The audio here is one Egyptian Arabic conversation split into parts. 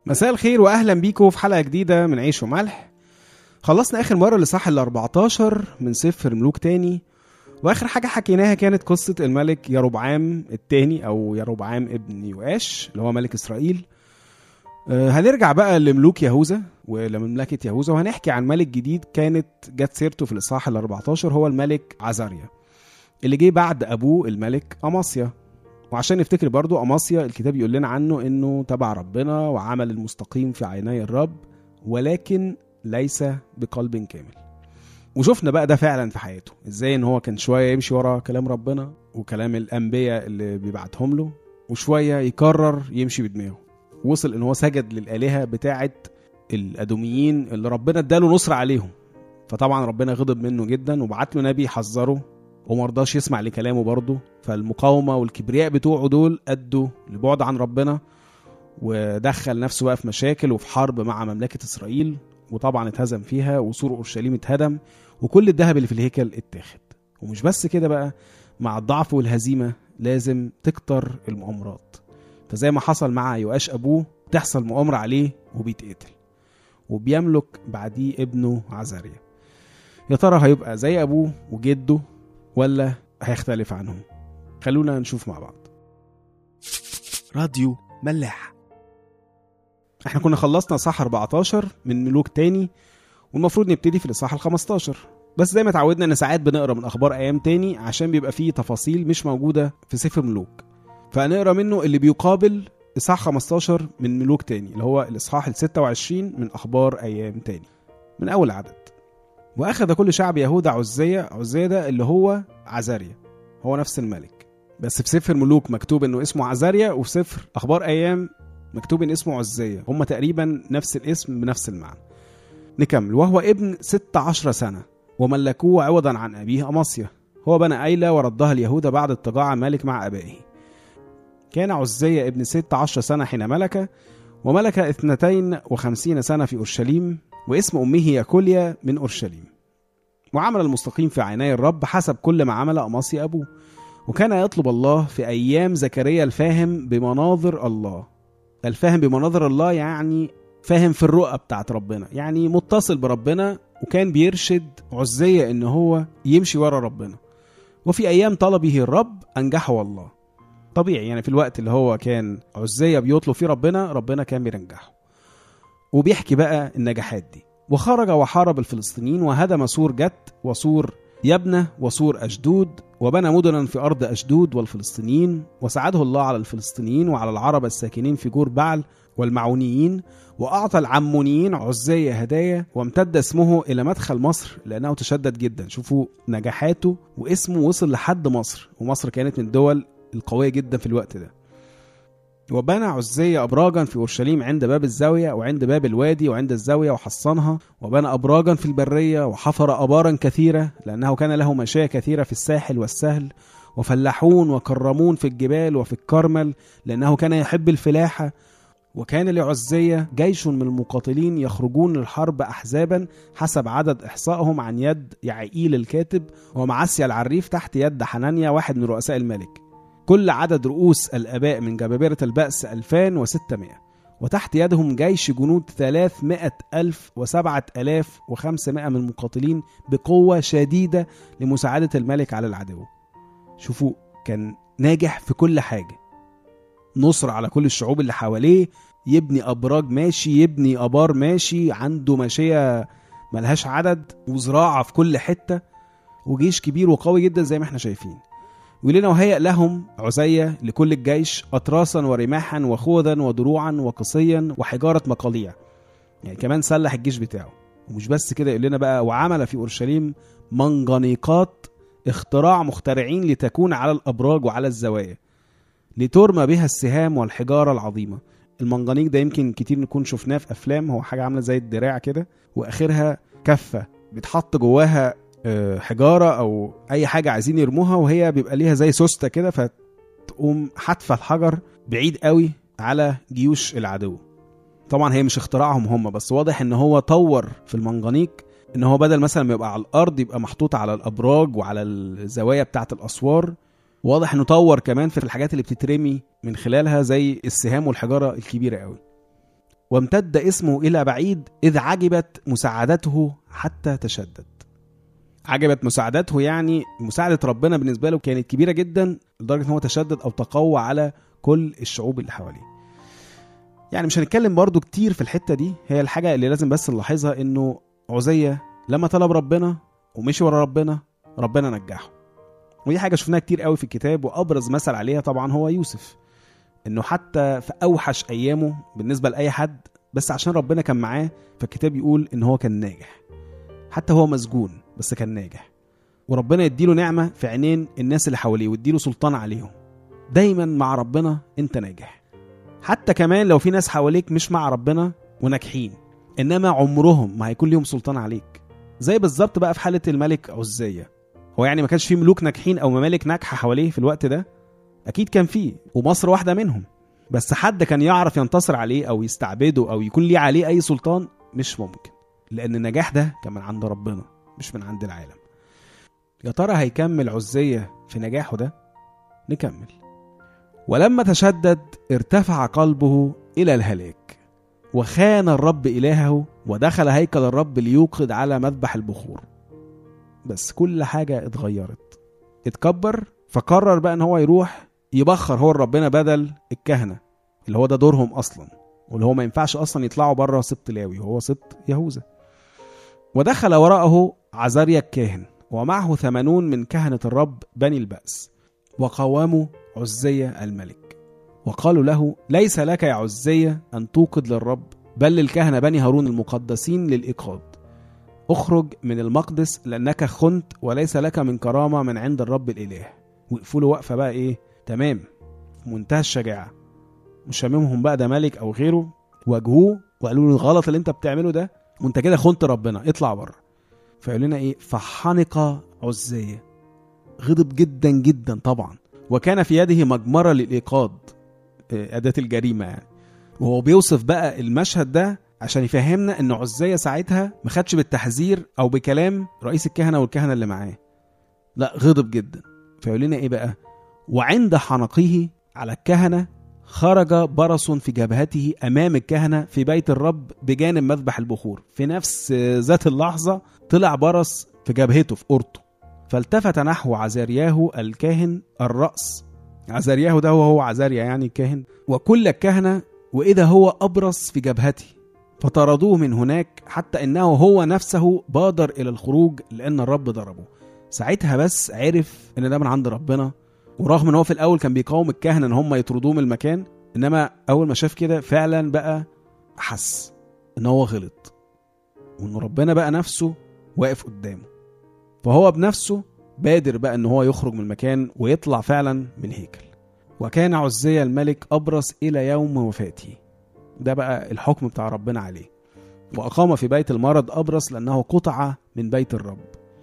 مساء الخير واهلا بيكم في حلقه جديده من عيش وملح خلصنا اخر مره لصح ال 14 من سفر ملوك تاني واخر حاجه حكيناها كانت قصه الملك يربعام التاني او يربعام ابن يؤاش اللي هو ملك اسرائيل آه، هنرجع بقى لملوك يهوذا ولمملكه يهوذا وهنحكي عن ملك جديد كانت جت سيرته في الاصحاح ال 14 هو الملك عزاريا اللي جه بعد ابوه الملك اماسيا وعشان نفتكر برضو أماسيا الكتاب يقول لنا عنه إنه تبع ربنا وعمل المستقيم في عيني الرب ولكن ليس بقلب كامل وشفنا بقى ده فعلا في حياته ازاي ان هو كان شويه يمشي ورا كلام ربنا وكلام الانبياء اللي بيبعتهم له وشويه يكرر يمشي بدماغه وصل ان هو سجد للالهه بتاعه الادوميين اللي ربنا اداله نصر عليهم فطبعا ربنا غضب منه جدا وبعت له نبي يحذره ومرضاش يسمع لكلامه برضه فالمقاومة والكبرياء بتوعه دول أدوا لبعد عن ربنا ودخل نفسه بقى في مشاكل وفي حرب مع مملكة إسرائيل وطبعا اتهزم فيها وسور أورشليم اتهدم وكل الذهب اللي في الهيكل اتاخد ومش بس كده بقى مع الضعف والهزيمة لازم تكتر المؤامرات فزي ما حصل مع يؤاش أبوه تحصل مؤامرة عليه وبيتقتل وبيملك بعديه ابنه عزاريا يا ترى هيبقى زي أبوه وجده ولا هيختلف عنهم خلونا نشوف مع بعض راديو ملاح احنا كنا خلصنا صح 14 من ملوك تاني والمفروض نبتدي في الاصحاح ال 15 بس زي ما اتعودنا ان ساعات بنقرا من اخبار ايام تاني عشان بيبقى فيه تفاصيل مش موجوده في سفر ملوك فهنقرا منه اللي بيقابل اصحاح 15 من ملوك تاني اللي هو الاصحاح ال 26 من اخبار ايام تاني من اول عدد واخذ كل شعب يهوذا عزية عزية ده اللي هو عزاريا هو نفس الملك بس في سفر ملوك مكتوب انه اسمه عزاريا وفي سفر اخبار ايام مكتوب ان اسمه عزية هما تقريبا نفس الاسم بنفس المعنى نكمل وهو ابن 16 سنة وملكوه عوضا عن أبيه أماسيا هو بنى أيلة وردها اليهود بعد اضطجاع مالك مع أبائه كان عزية ابن 16 سنة حين ملك وملك اثنتين وخمسين سنة في أورشليم واسم أمه ياكوليا من أورشليم وعمل المستقيم في عيني الرب حسب كل ما عمل أماسي أبوه وكان يطلب الله في أيام زكريا الفاهم بمناظر الله الفاهم بمناظر الله يعني فاهم في الرؤى بتاعت ربنا يعني متصل بربنا وكان بيرشد عزية إن هو يمشي ورا ربنا وفي أيام طلبه الرب أنجحه الله طبيعي يعني في الوقت اللي هو كان عزية بيطلب فيه ربنا ربنا كان بينجحه وبيحكي بقى النجاحات دي وخرج وحارب الفلسطينيين وهدم سور جت وسور يبنى وسور أشدود وبنى مدنا في أرض أشدود والفلسطينيين وساعده الله على الفلسطينيين وعلى العرب الساكنين في جور بعل والمعونيين وأعطى العمونيين عزية هدايا وامتد اسمه إلى مدخل مصر لأنه تشدد جدا شوفوا نجاحاته واسمه وصل لحد مصر ومصر كانت من الدول القوية جدا في الوقت ده وبنى عزية أبراجا في أورشليم عند باب الزاوية وعند باب الوادي وعند الزاوية وحصنها وبنى أبراجا في البرية وحفر أبارا كثيرة لأنه كان له مشاية كثيرة في الساحل والسهل وفلاحون وكرمون في الجبال وفي الكرمل لأنه كان يحب الفلاحة وكان لعزية جيش من المقاتلين يخرجون للحرب أحزابا حسب عدد إحصائهم عن يد يعقيل الكاتب ومعسيا العريف تحت يد حنانيا واحد من رؤساء الملك كل عدد رؤوس الآباء من جبابرة البأس 2600 وتحت يدهم جيش جنود 300 ألف وسبعة ألاف وخمسمائة من المقاتلين بقوة شديدة لمساعدة الملك على العدو شوفوا كان ناجح في كل حاجة نصر على كل الشعوب اللي حواليه يبني أبراج ماشي يبني أبار ماشي عنده ماشية ملهاش عدد وزراعة في كل حتة وجيش كبير وقوي جدا زي ما احنا شايفين ولنا وهيأ لهم عزية لكل الجيش أطراسا ورماحا وخوذا ودروعا وقصيا وحجارة مقاليع يعني كمان سلح الجيش بتاعه ومش بس كده يقول لنا بقى وعمل في أورشليم منجنيقات اختراع مخترعين لتكون على الأبراج وعلى الزوايا لترمى بها السهام والحجارة العظيمة المنجنيق ده يمكن كتير نكون شفناه في أفلام هو حاجة عاملة زي الدراع كده وآخرها كفة بيتحط جواها آه، حجاره او اي حاجه عايزين يرموها وهي بيبقى ليها زي سوسته كده فتقوم حاتفه الحجر بعيد قوي على جيوش العدو طبعا هي مش اختراعهم هم بس واضح ان هو طور في المنجنيق ان هو بدل مثلا ما يبقى على الارض يبقى محطوط على الابراج وعلى الزوايا بتاعه الاسوار واضح انه طور كمان في الحاجات اللي بتترمي من خلالها زي السهام والحجاره الكبيره قوي وامتد اسمه إلى بعيد إذ عجبت مساعدته حتى تشدد عجبت مساعدته يعني مساعدة ربنا بالنسبة له كانت كبيرة جدا لدرجة ان هو تشدد أو تقوى على كل الشعوب اللي حواليه يعني مش هنتكلم برضو كتير في الحتة دي هي الحاجة اللي لازم بس نلاحظها انه عزية لما طلب ربنا ومشي ورا ربنا ربنا نجحه ودي حاجة شفناها كتير قوي في الكتاب وأبرز مثل عليها طبعا هو يوسف انه حتى في اوحش ايامه بالنسبه لاي حد بس عشان ربنا كان معاه فالكتاب يقول ان هو كان ناجح حتى هو مسجون بس كان ناجح وربنا يديله نعمه في عينين الناس اللي حواليه ويديله سلطان عليهم دايما مع ربنا انت ناجح حتى كمان لو في ناس حواليك مش مع ربنا وناجحين انما عمرهم ما هيكون ليهم سلطان عليك زي بالظبط بقى في حاله الملك عزيه هو يعني ما كانش في ملوك ناجحين او ممالك ناجحه حواليه في الوقت ده اكيد كان فيه ومصر واحده منهم بس حد كان يعرف ينتصر عليه او يستعبده او يكون ليه عليه اي سلطان مش ممكن لان النجاح ده كان من عند ربنا مش من عند العالم يا ترى هيكمل عزية في نجاحه ده نكمل ولما تشدد ارتفع قلبه الى الهلاك وخان الرب الهه ودخل هيكل الرب ليوقد على مذبح البخور بس كل حاجه اتغيرت اتكبر فقرر بقى ان هو يروح يبخر هو ربنا بدل الكهنه اللي هو ده دورهم اصلا واللي هو ما ينفعش اصلا يطلعوا بره سبط لاوي وهو سبط يهوذا ودخل وراءه عزاريا الكاهن ومعه ثمانون من كهنة الرب بني البأس وقاوموا عزية الملك وقالوا له ليس لك يا عزية أن توقد للرب بل للكهنة بني هارون المقدسين للإيقاد اخرج من المقدس لأنك خنت وليس لك من كرامة من عند الرب الإله وقفوا له وقفة بقى إيه تمام في منتهى الشجاعة مش هاممهم بقى ده ملك أو غيره واجهوه وقالوا له الغلط اللي أنت بتعمله ده وأنت كده خنت ربنا اطلع بره فيقول لنا إيه فحنق عزية غضب جدا جدا طبعا وكان في يده مجمرة للإيقاد آه، أداة الجريمة يعني وهو بيوصف بقى المشهد ده عشان يفهمنا ان عزية ساعتها ما خدش بالتحذير او بكلام رئيس الكهنه والكهنه اللي معاه لا غضب جدا فيقول لنا ايه بقى وعند حنقه على الكهنه خرج برص في جبهته امام الكهنه في بيت الرب بجانب مذبح البخور في نفس ذات اللحظه طلع برص في جبهته في قرطه فالتفت نحو عزارياه الكاهن الراس عزارياه ده هو هو عزاريا يعني الكاهن وكل الكهنه واذا هو ابرص في جبهته فطردوه من هناك حتى انه هو نفسه بادر الى الخروج لان الرب ضربه ساعتها بس عرف ان ده من عند ربنا ورغم ان هو في الاول كان بيقاوم الكهنه ان هم يطردوه من المكان انما اول ما شاف كده فعلا بقى حس ان هو غلط وان ربنا بقى نفسه واقف قدامه فهو بنفسه بادر بقى ان هو يخرج من المكان ويطلع فعلا من الهيكل وكان عزية الملك أبرص إلى يوم وفاته ده بقى الحكم بتاع ربنا عليه وأقام في بيت المرض أبرص لأنه قطعة من بيت الرب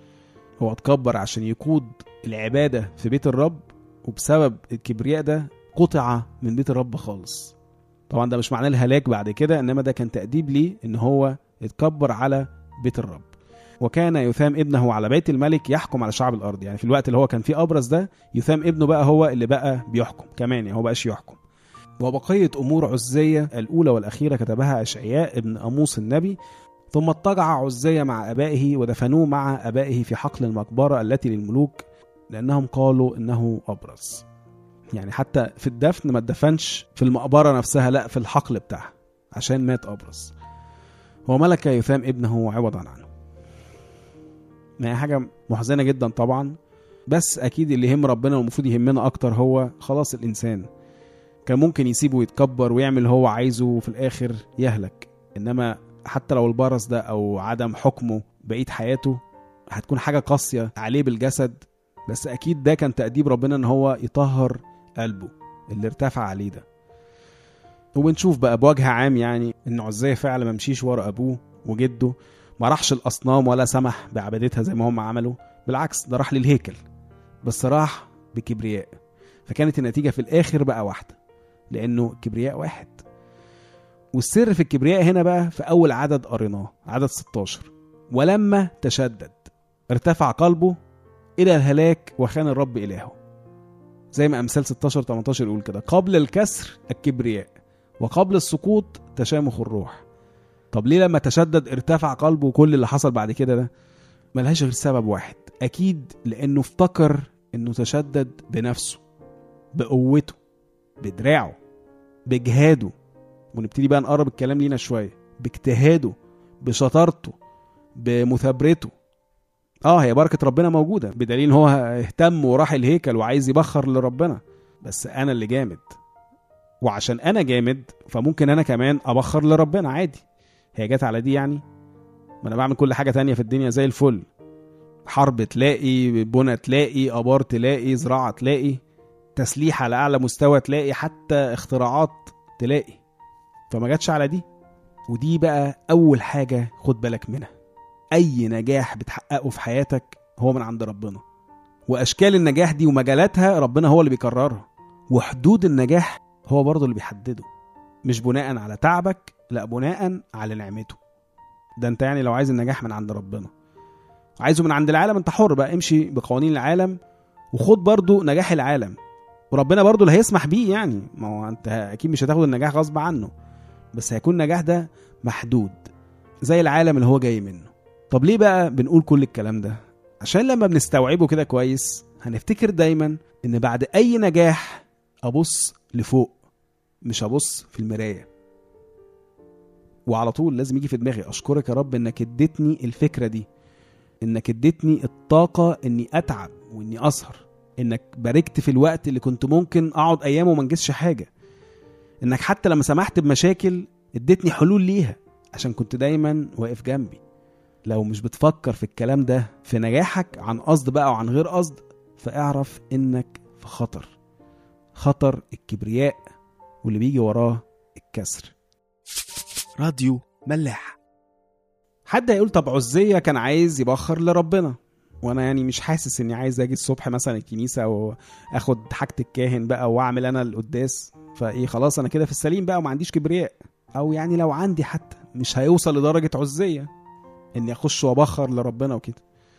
هو اتكبر عشان يقود العبادة في بيت الرب وبسبب الكبرياء ده قطع من بيت الرب خالص طبعا ده مش معناه الهلاك بعد كده انما ده كان تأديب ليه ان هو اتكبر على بيت الرب وكان يثام ابنه على بيت الملك يحكم على شعب الارض يعني في الوقت اللي هو كان فيه ابرز ده يثام ابنه بقى هو اللي بقى بيحكم كمان يعني هو بقاش يحكم وبقية أمور عزية الأولى والأخيرة كتبها أشعياء ابن أموس النبي ثم اضطجع عزية مع أبائه ودفنوه مع أبائه في حقل المقبرة التي للملوك لأنهم قالوا إنه أبرز يعني حتى في الدفن ما اتدفنش في المقبرة نفسها لا في الحقل بتاعها عشان مات أبرز وملك يثام ابنه عوضا عنه ما هي حاجة محزنة جدا طبعا بس أكيد اللي يهم ربنا والمفروض يهمنا أكتر هو خلاص الإنسان كان ممكن يسيبه يتكبر ويعمل اللي هو عايزه وفي الآخر يهلك إنما حتى لو البرص ده أو عدم حكمه بقية حياته هتكون حاجة قاسية عليه بالجسد بس أكيد ده كان تأديب ربنا إن هو يطهر قلبه اللي ارتفع عليه ده وبنشوف بقى بوجه عام يعني إن عزية فعلا ما مشيش ورا أبوه وجده ما راحش الأصنام ولا سمح بعبادتها زي ما هم عملوا بالعكس ده راح للهيكل بس راح بكبرياء فكانت النتيجة في الآخر بقى واحدة لأنه كبرياء واحد والسر في الكبرياء هنا بقى في أول عدد قريناه عدد 16 ولما تشدد ارتفع قلبه إلى الهلاك وخان الرب إلهه زي ما أمثال 16 18 يقول كده قبل الكسر الكبرياء وقبل السقوط تشامخ الروح طب ليه لما تشدد ارتفع قلبه وكل اللي حصل بعد كده ده ملهاش غير سبب واحد اكيد لانه افتكر انه تشدد بنفسه بقوته بدراعه بجهاده ونبتدي بقى نقرب الكلام لينا شويه باجتهاده بشطارته بمثابرته اه هي بركه ربنا موجوده بدليل ان هو اهتم وراح الهيكل وعايز يبخر لربنا بس انا اللي جامد وعشان انا جامد فممكن انا كمان ابخر لربنا عادي هي جت على دي يعني ما انا بعمل كل حاجه تانية في الدنيا زي الفل حرب تلاقي بنى تلاقي ابار تلاقي زراعه تلاقي تسليح على اعلى مستوى تلاقي حتى اختراعات تلاقي فما جاتش على دي ودي بقى اول حاجه خد بالك منها اي نجاح بتحققه في حياتك هو من عند ربنا واشكال النجاح دي ومجالاتها ربنا هو اللي بيقررها وحدود النجاح هو برضه اللي بيحدده مش بناء على تعبك لا بناء على نعمته ده انت يعني لو عايز النجاح من عند ربنا عايزه من عند العالم انت حر بقى امشي بقوانين العالم وخد برضه نجاح العالم وربنا برضه اللي هيسمح بيه يعني ما هو انت اكيد مش هتاخد النجاح غصب عنه بس هيكون النجاح ده محدود زي العالم اللي هو جاي منه طب ليه بقى بنقول كل الكلام ده عشان لما بنستوعبه كده كويس هنفتكر دايما ان بعد اي نجاح ابص لفوق مش ابص في المرايه وعلى طول لازم يجي في دماغي اشكرك يا رب انك اديتني الفكره دي انك اديتني الطاقه اني اتعب واني اسهر انك باركت في الوقت اللي كنت ممكن اقعد ايام وما انجزش حاجه انك حتى لما سمحت بمشاكل اديتني حلول ليها عشان كنت دايما واقف جنبي لو مش بتفكر في الكلام ده في نجاحك عن قصد بقى وعن غير قصد فاعرف انك في خطر خطر الكبرياء واللي بيجي وراه الكسر راديو ملاح حد هيقول طب عزية كان عايز يبخر لربنا وانا يعني مش حاسس اني عايز اجي الصبح مثلا الكنيسة واخد حاجة الكاهن بقى واعمل انا القداس فايه خلاص انا كده في السليم بقى وما عنديش كبرياء او يعني لو عندي حتى مش هيوصل لدرجة عزية اني اخش وابخر لربنا وكده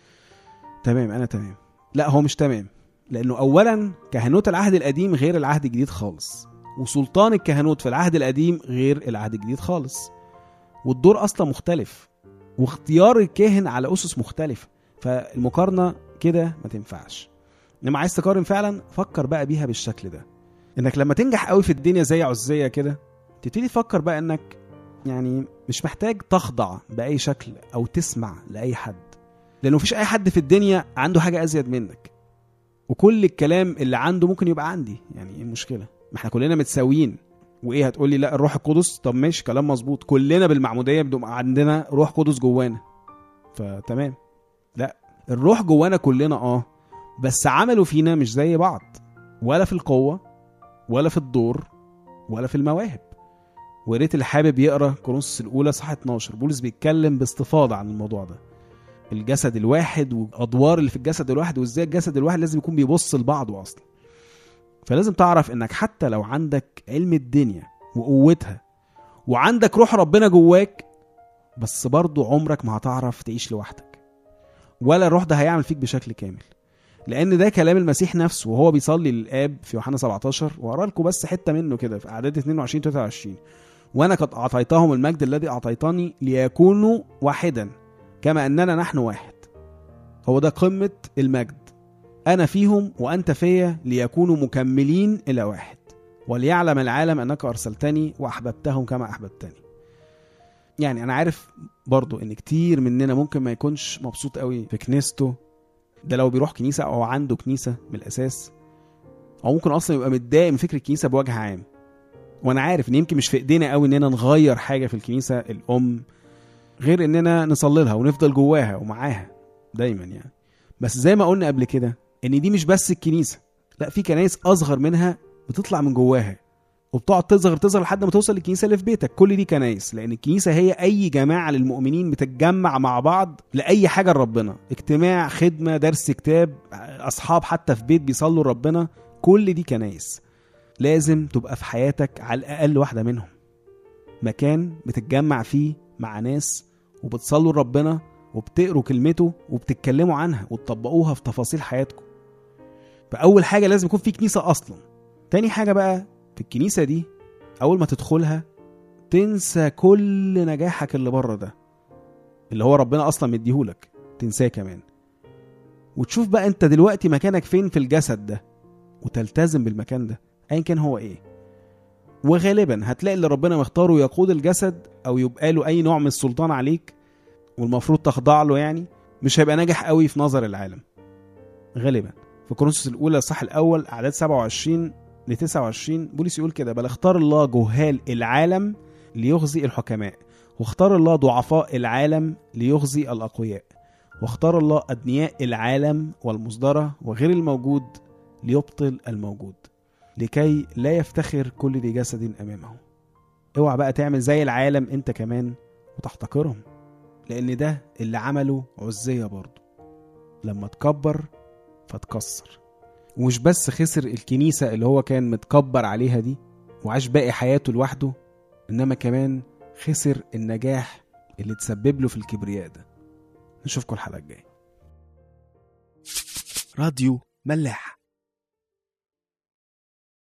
تمام انا تمام لا هو مش تمام لانه اولا كهنوت العهد القديم غير العهد الجديد خالص وسلطان الكهنوت في العهد القديم غير العهد الجديد خالص والدور اصلا مختلف واختيار الكاهن على اسس مختلفه فالمقارنه كده ما تنفعش انما عايز تقارن فعلا فكر بقى بيها بالشكل ده انك لما تنجح قوي في الدنيا زي عزيه كده تبتدي تفكر بقى انك يعني مش محتاج تخضع باي شكل او تسمع لاي حد لانه مفيش اي حد في الدنيا عنده حاجه ازيد منك وكل الكلام اللي عنده ممكن يبقى عندي يعني ايه المشكله ما احنا كلنا متساويين وايه هتقول لي لا الروح القدس طب ماشي كلام مظبوط كلنا بالمعموديه بنبقى عندنا روح قدس جوانا فتمام لا الروح جوانا كلنا اه بس عمله فينا مش زي بعض ولا في القوه ولا في الدور ولا في المواهب وريت اللي حابب يقرا كورنثوس الاولى صح 12 بولس بيتكلم باستفاضه عن الموضوع ده الجسد الواحد وادوار اللي في الجسد الواحد وازاي الجسد الواحد لازم يكون بيبص لبعضه اصلا فلازم تعرف انك حتى لو عندك علم الدنيا وقوتها وعندك روح ربنا جواك بس برضه عمرك ما هتعرف تعيش لوحدك ولا الروح ده هيعمل فيك بشكل كامل لان ده كلام المسيح نفسه وهو بيصلي للاب في يوحنا 17 وهقرا لكم بس حته منه كده في اعداد 22 23 وانا قد اعطيتهم المجد الذي اعطيتني ليكونوا واحدا كما اننا نحن واحد هو ده قمه المجد انا فيهم وانت فيا ليكونوا مكملين الى واحد وليعلم العالم انك ارسلتني واحببتهم كما احببتني يعني انا عارف برضو ان كتير مننا ممكن ما يكونش مبسوط قوي في كنيسته ده لو بيروح كنيسه او عنده كنيسه من الاساس او ممكن اصلا يبقى متضايق من فكره الكنيسه بوجه عام وانا عارف ان يمكن مش في ايدينا قوي اننا نغير حاجه في الكنيسه الام غير اننا نصلي لها ونفضل جواها ومعاها دايما يعني بس زي ما قلنا قبل كده ان دي مش بس الكنيسه لا في كنايس اصغر منها بتطلع من جواها وبتقعد تصغر تصغر لحد ما توصل للكنيسه اللي في بيتك كل دي كنايس لان الكنيسه هي اي جماعه للمؤمنين بتتجمع مع بعض لاي حاجه لربنا اجتماع خدمه درس كتاب اصحاب حتى في بيت بيصلوا لربنا كل دي كنايس لازم تبقى في حياتك على الاقل واحده منهم مكان بتتجمع فيه مع ناس وبتصلوا لربنا وبتقروا كلمته وبتتكلموا عنها وتطبقوها في تفاصيل حياتكم فاول حاجه لازم يكون في كنيسه اصلا تاني حاجه بقى في الكنيسه دي اول ما تدخلها تنسى كل نجاحك اللي بره ده اللي هو ربنا اصلا مديهولك تنساه كمان وتشوف بقى انت دلوقتي مكانك فين في الجسد ده وتلتزم بالمكان ده ايا كان هو ايه وغالبا هتلاقي اللي ربنا مختاره يقود الجسد او يبقى له اي نوع من السلطان عليك والمفروض تخضع له يعني مش هيبقى ناجح قوي في نظر العالم غالبا في كورنثوس الاولى الصح الاول اعداد 27 ل 29 بولس يقول كده بل اختار الله جهال العالم ليخزي الحكماء واختار الله ضعفاء العالم ليخزي الاقوياء واختار الله ادنياء العالم والمصدره وغير الموجود ليبطل الموجود لكي لا يفتخر كل ذي جسد امامه اوعى بقى تعمل زي العالم انت كمان وتحتقرهم لان ده اللي عمله عزية برضه لما تكبر فتكسر ومش بس خسر الكنيسة اللي هو كان متكبر عليها دي وعاش باقي حياته لوحده انما كمان خسر النجاح اللي تسبب له في الكبرياء ده نشوفكم الحلقة الجاية راديو ملاح